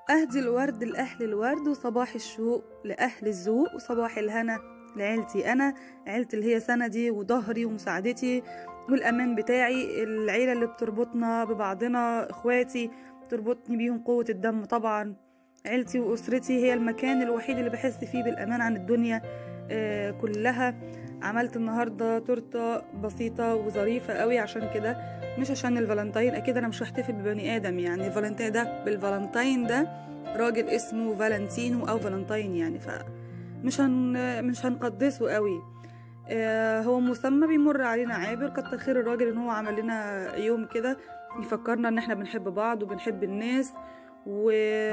أهدي الورد لأهل الورد وصباح الشوق لأهل الذوق وصباح الهنا لعيلتي أنا عيلتي اللي هي سندي وظهري ومساعدتي والأمان بتاعي العيلة اللي بتربطنا ببعضنا إخواتي بتربطني بيهم قوة الدم طبعا عيلتي وأسرتي هي المكان الوحيد اللي بحس فيه بالأمان عن الدنيا آه، كلها عملت النهارده تورته بسيطه وظريفه قوي عشان كده مش عشان الفالنتين اكيد انا مش هحتفل ببني ادم يعني الفالنتين ده بالفالنتين ده راجل اسمه فالنتينو او فالنتين يعني ف مش هن مش هنقدسه قوي آه، هو مسمى بيمر علينا عابر كتر خير الراجل ان هو عمل لنا يوم كده يفكرنا ان احنا بنحب بعض وبنحب الناس و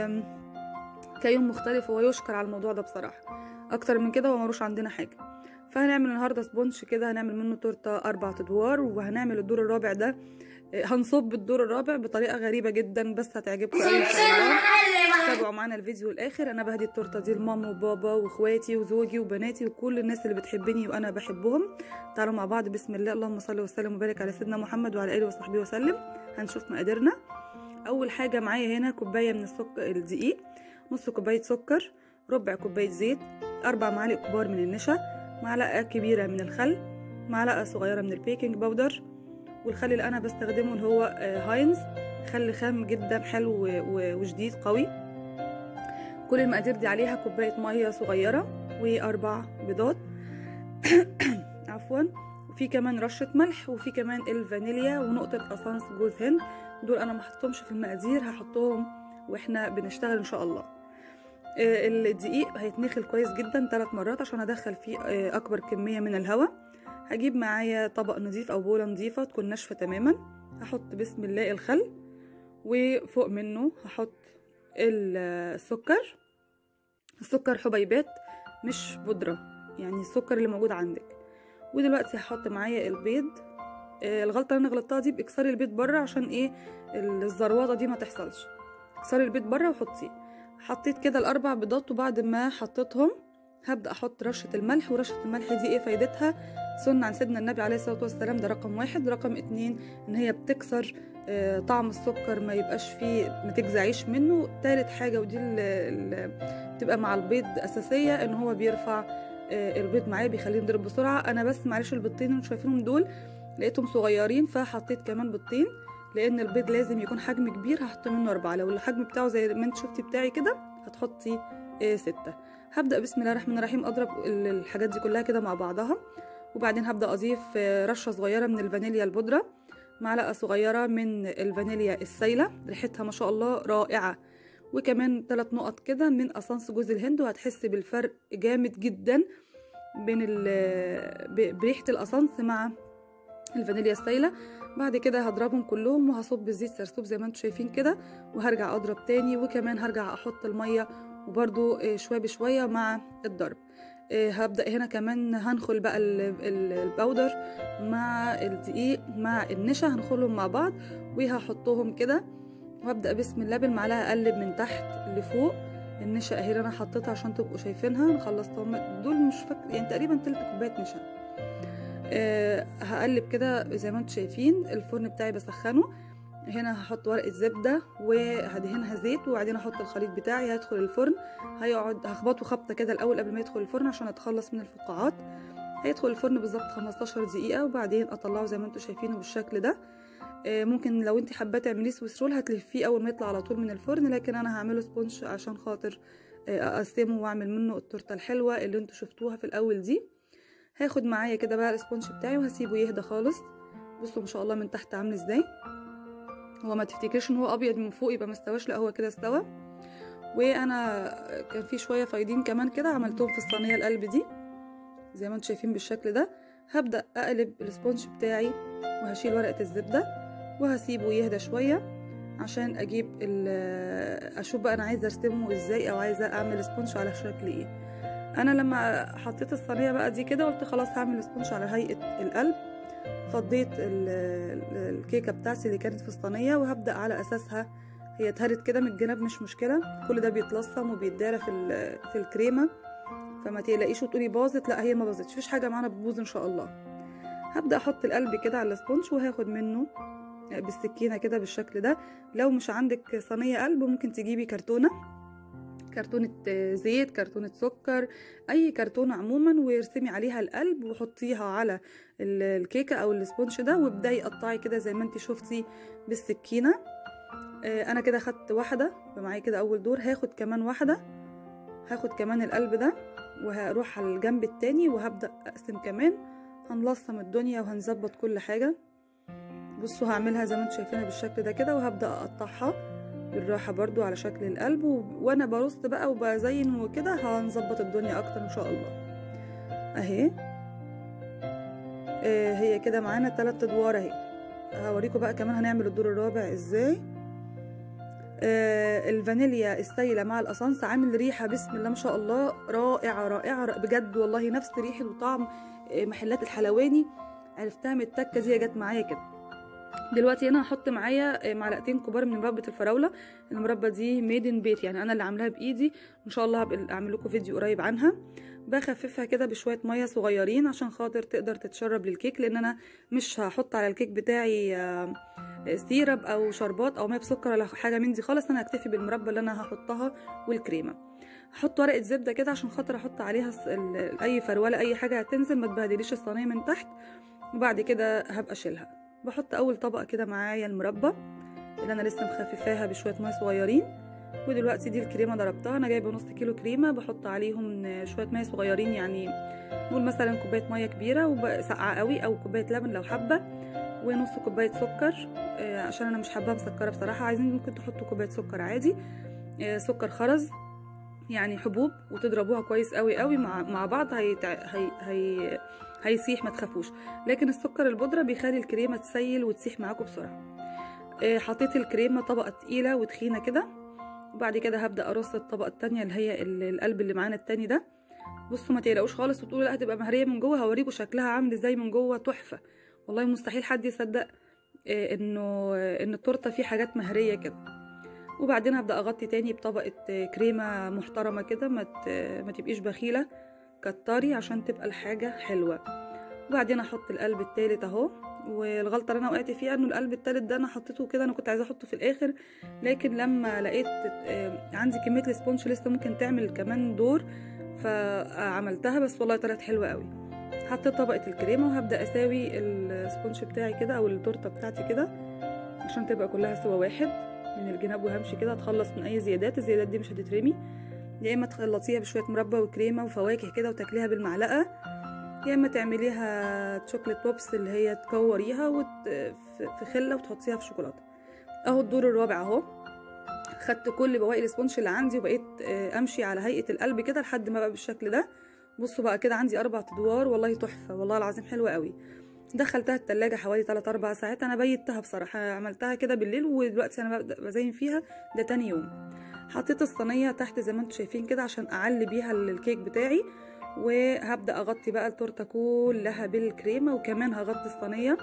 كيوم مختلف هو يشكر على الموضوع ده بصراحه اكتر من كده هو ملوش عندنا حاجه فهنعمل النهارده سبونج كده هنعمل منه تورته اربع ادوار وهنعمل الدور الرابع ده آه، هنصب الدور الرابع بطريقه غريبه جدا بس هتعجبكم قوي ان شاء الله تابعوا معانا الفيديو الاخر انا بهدي التورته دي لماما وبابا واخواتي وزوجي وبناتي وكل الناس اللي بتحبني وانا بحبهم تعالوا مع بعض بسم الله اللهم صل وسلم وبارك على سيدنا محمد وعلى اله وصحبه وسلم هنشوف مقاديرنا اول حاجه معايا هنا كوبايه من السكر الدقيق نص كوبايه سكر ربع كوبايه زيت اربع معالق كبار من النشا معلقه كبيره من الخل معلقه صغيره من البيكنج باودر والخل اللي انا بستخدمه اللي هو آه، هاينز خل خام جدا حلو و- و- وجديد قوي كل المقادير دي عليها كوبايه ميه صغيره واربع بيضات عفوا وفي كمان رشه ملح وفي كمان الفانيليا ونقطه اسانس جوز هند دول انا ما حطيتهمش في المقادير هحطهم واحنا بنشتغل ان شاء الله آه، الدقيق هيتنخل كويس جدا ثلاث مرات عشان ادخل فيه آه، اكبر كميه من الهواء هجيب معايا طبق نظيف او بوله نظيفه تكون ناشفه تماما هحط بسم الله الخل وفوق منه هحط ال- السكر السكر حبيبات مش بودره يعني السكر اللي موجود عندك ودلوقتي هحط معايا البيض آه، الغلطه اللي انا غلطتها دي باكسري البيض بره عشان ايه الزروطه دي ما تحصلش اكسري البيض بره وحطيه حطيت كده الاربع بيضات وبعد ما حطيتهم هبدا احط رشه الملح ورشه الملح دي ايه فايدتها سنة عن سيدنا النبي عليه الصلاه والسلام ده رقم واحد رقم اتنين ان هي بتكسر آه، طعم السكر ما يبقاش فيه ما تجزعيش منه تالت حاجه ودي اللي بتبقى مع البيض اساسيه ان هو بيرفع آه، البيض معايا بيخليه يضرب بسرعه انا بس معلش البيضتين اللي انتوا شايفينهم دول لقيتهم صغيرين فحطيت كمان بيضتين لان البيض لازم يكون حجم كبير هحط منه اربعه لو الحجم بتاعه زي ما انت شفتي بتاعي كده هتحطي آه، سته هبدا بسم الله الرحمن الرحيم اضرب ال- الحاجات دي كلها كده مع بعضها وبعدين هبدا اضيف آه، رشه صغيره من الفانيليا البودره معلقه صغيره من الفانيليا السايله ريحتها ما شاء الله رائعه وكمان ثلاث نقط كده من اسانس جوز الهند وهتحس بالفرق جامد جدا بين ال- ب- بريحه الاسانس مع الفانيليا السايله بعد كده هضربهم كلهم وهصب زيت سرسوب زي ما انتم شايفين كده وهرجع اضرب تاني وكمان هرجع احط الميه وبرده آه، شويه بشويه مع الضرب آه، هبدا هنا كمان هنخل بقى ال- ال- البودر مع الدقيق مع النشا هنخلهم مع بعض وهحطهم كده وابدا بسم الله بالمعلقه اقلب من تحت لفوق النشا اهي اللي انا حطيتها عشان تبقوا شايفينها انا خلصتهم دول مش فاكر يعني تقريبا تلت كوبايه نشا أه هقلب كده زي ما انتم شايفين الفرن بتاعي بسخنه هنا هحط ورقه زبده وهدهنها زيت وبعدين احط الخليط بتاعي هيدخل الفرن هيقعد هخبطه خبطه كده الاول قبل ما يدخل الفرن عشان اتخلص من الفقاعات هيدخل الفرن بالظبط 15 دقيقه وبعدين اطلعه زي ما انتم شايفينه بالشكل ده آه، ممكن لو انت حابه تعمليه سويس رول هتلفيه اول ما يطلع على طول من الفرن لكن انا هعمله سبونج عشان خاطر آه، اقسمه واعمل منه التورته الحلوه اللي انتوا شفتوها في الاول دي هاخد معايا كده بقى السبونج بتاعي وهسيبه يهدى خالص بصوا ما شاء الله من تحت عامل ازاي هو ما تفتكرش ان هو ابيض من فوق يبقى مستواش لا هو كده استوى وانا كان في شويه فايضين كمان كده عملتهم في الصينيه القلب دي زي ما انتم شايفين بالشكل ده هبدا اقلب السبونج بتاعي وهشيل ورقه الزبده وهسيبه يهدى شويه عشان اجيب ال- اشوف بقى انا عايزه ارسمه ازاي او عايزه اعمل سبونج على شكل ايه انا لما حطيت الصينيه بقى دي كده قلت خلاص هعمل سبونج على هيئه القلب فضيت ال- ال- الكيكه بتاعتي اللي كانت في الصينيه وهبدا على اساسها هي اتهرت كده من الجناب مش مشكله كل ده بيتلصم وبيتدارى في ال- في الكريمه فما تقلقيش وتقولي باظت لا هي ما باظتش مفيش حاجه معانا بتبوظ ان شاء الله هبدا احط القلب كده على السبونج وهاخد منه بالسكينة كده بالشكل ده لو مش عندك صينية قلب ممكن تجيبي كرتونة كرتونة زيت كرتونة سكر أي كرتونة عموما وارسمي عليها القلب وحطيها على الكيكة أو السبونج ده وابدأي قطعي كده زي ما انت شفتي بالسكينة أنا كده خدت واحدة معايا كده أول دور هاخد كمان واحدة هاخد كمان القلب ده وهروح على الجنب التاني وهبدأ أقسم كمان هنلصم الدنيا وهنظبط كل حاجة بصوا هعملها زي ما انتم شايفينها بالشكل ده كده وهبدأ أقطعها بالراحة برضو على شكل القلب و... وانا برص بقى وبزين وكده هنظبط الدنيا اكتر ان شاء الله اهي آه هي كده معانا تلات ادوار اهي هوريكم بقى كمان هنعمل الدور الرابع ازاي آه الفانيليا السايله مع الاسانس عامل ريحه بسم الله ما شاء الله رائعه رائعه بجد والله نفس ريحه وطعم آه محلات الحلواني عرفتها من التكه دي جت معايا كده دلوقتي انا هحط معايا معلقتين كبار من مربى الفراوله المربى دي ميدن بيت يعني انا اللي عاملاها بايدي ان شاء الله هبقى اعمل لكم فيديو قريب عنها بخففها كده بشويه ميه صغيرين عشان خاطر تقدر تتشرب للكيك لان انا مش هحط على الكيك بتاعي سيرب او شربات او ميه بسكر ولا حاجه من دي خالص انا هكتفي بالمربى اللي انا هحطها والكريمه هحط ورقه زبده كده عشان خاطر احط عليها اي فروله اي حاجه هتنزل ما تبهدليش الصينيه من تحت وبعد كده هبقى اشيلها بحط اول طبقه كده معايا المربى اللي انا لسه مخففاها بشويه ميه صغيرين ودلوقتي دي الكريمه ضربتها انا جايبه نص كيلو كريمه بحط عليهم شويه ميه صغيرين يعني نقول مثلا كوبايه ميه كبيره وسقعه قوي او كوبايه لبن لو حابه ونص كوبايه سكر عشان انا مش حابه مسكره بصراحه عايزين ممكن تحطوا كوبايه سكر عادي سكر خرز يعني حبوب وتضربوها كويس قوي قوي مع مع بعض هي هي, هي هيسيح ما تخافوش لكن السكر البودره بيخلي الكريمه تسيل وتسيح معاكم بسرعه حطيت الكريمه طبقه تقيله وتخينه كده وبعد كده هبدا ارص الطبقه التانية اللي هي القلب اللي معانا التاني ده بصوا ما تقلقوش خالص وتقولوا لا هتبقى مهريه من جوه هوريكم شكلها عامل ازاي من جوه تحفه والله مستحيل حد يصدق انه ان التورته فيه حاجات مهريه كده وبعدين هبدا اغطي تاني بطبقه كريمه محترمه كده ما ما تبقيش بخيله كتري عشان تبقى الحاجه حلوه وبعدين احط القلب التالت اهو والغلطه اللي انا وقعت فيها انه القلب التالت ده انا حطيته كده انا كنت عايزه احطه في الاخر لكن لما لقيت عندي كميه السبونج لسه ممكن تعمل كمان دور فعملتها بس والله طلعت حلوه قوي حطيت طبقه الكريمه وهبدا اساوي السبونج بتاعي كده او التورته بتاعتي كده عشان تبقى كلها سوا واحد من الجناب وهمشي كده اتخلص من اي زيادات الزيادات دي مش هتترمي يا اما تخلطيها بشويه مربى وكريمه وفواكه كده وتاكليها بالمعلقه يا اما تعمليها شوكليت بوبس اللي هي تكوريها وت... في خله وتحطيها في شوكولاته اهو الدور الرابع اهو خدت كل بواقي السبونج اللي عندي وبقيت امشي على هيئه القلب كده لحد ما بقى بالشكل ده بصوا بقى كده عندي اربع ادوار والله تحفه والله العظيم حلوه قوي دخلتها التلاجة حوالي 3 4 ساعات انا بيتها بصراحه عملتها كده بالليل ودلوقتي انا ببدا بزين فيها ده تاني يوم حطيت الصينيه تحت زي ما انتم شايفين كده عشان اعلي بيها الكيك بتاعي وهبدا اغطي بقى التورته كلها بالكريمه وكمان هغطي الصينيه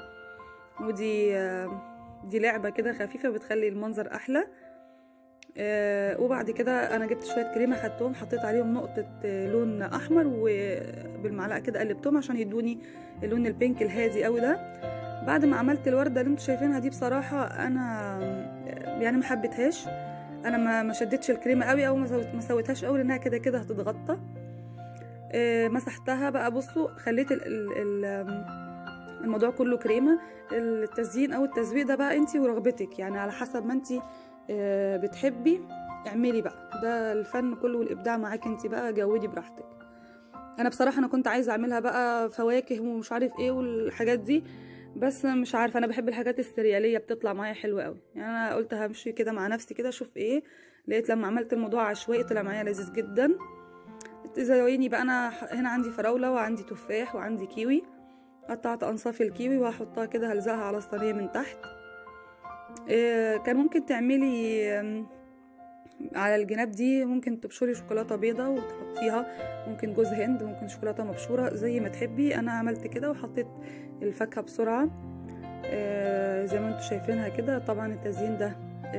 ودي دي لعبه كده خفيفه بتخلي المنظر احلى آه وبعد كده انا جبت شويه كريمه خدتهم حطيت عليهم نقطه لون احمر وبالمعلقه كده قلبتهم عشان يدوني اللون البينك الهادي قوي ده بعد ما عملت الورده اللي انتوا شايفينها دي بصراحه انا يعني ما حبيتهاش انا ما ما شدتش الكريمه قوي او ما سويتهاش قوي لانها كده كده هتتغطى آه مسحتها بقى بصوا خليت ال ال الموضوع كله كريمه التزيين او التزويق ده بقى انتي ورغبتك يعني على حسب ما انتي بتحبي اعملي بقى ده الفن كله والابداع معاك انت بقى جودي براحتك انا بصراحه انا كنت عايزه اعملها بقى فواكه ومش عارف ايه والحاجات دي بس مش عارفه انا بحب الحاجات السرياليه بتطلع معايا حلوه قوي يعني انا قلت همشي كده مع نفسي كده اشوف ايه لقيت لما عملت الموضوع عشوائي طلع معايا لذيذ جدا زيني بقى انا هنا عندي فراوله وعندي تفاح وعندي كيوي قطعت انصاف الكيوي وهحطها كده هلزقها على الصينيه من تحت كان ممكن تعملي على الجناب دي ممكن تبشري شوكولاته بيضه وتحطيها ممكن جوز هند ممكن شوكولاته مبشوره زي ما تحبي انا عملت كده وحطيت الفاكهه بسرعه زي ما انتم شايفينها كده طبعا التزيين ده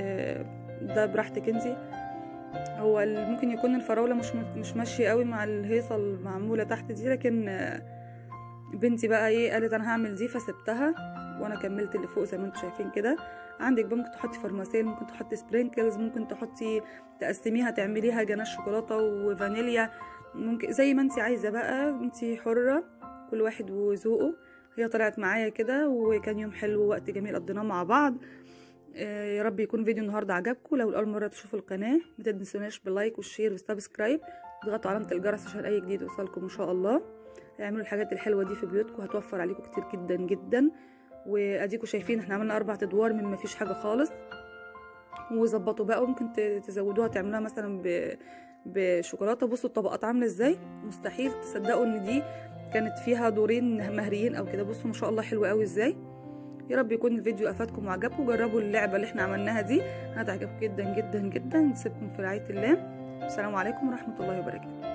ده براحتك انتي هو ممكن يكون الفراوله مش مش ماشيه قوي مع الهيصه المعموله تحت دي لكن بنتي بقى ايه قالت انا هعمل دي فسبتها وانا كملت اللي فوق زي ما انتم شايفين كده عندك بقى ممكن تحطي فرماسيل ممكن تحطي سبرينكلز ممكن تحطي تقسميها تعمليها جناش شوكولاته وفانيليا ممكن زي ما انت عايزه بقى انت حره كل واحد وذوقه هي طلعت معايا كده وكان يوم حلو ووقت جميل قضيناه مع بعض آه، يا رب يكون فيديو النهارده عجبكم لو اول مره تشوفوا القناه ما تنسوناش باللايك والشير والسبسكرايب وتضغطوا علامه الجرس عشان اي جديد يوصلكم ان شاء الله اعملوا الحاجات الحلوه دي في بيوتكم هتوفر عليكم كتير جدا جدا واديكم شايفين احنا عملنا اربع ادوار من ما فيش حاجه خالص وظبطوا بقى وممكن ت- تزودوها تعملوها مثلا ب... بشوكولاته بصوا الطبقات عامله ازاي مستحيل تصدقوا ان دي كانت فيها دورين مهريين او كده بصوا ما شاء الله حلوه قوي ازاي يا رب يكون الفيديو افادكم وعجبكم جربوا اللعبه اللي احنا عملناها دي هتعجبكم جدا جدا جدا نسيبكم في رعايه الله السلام عليكم ورحمه الله وبركاته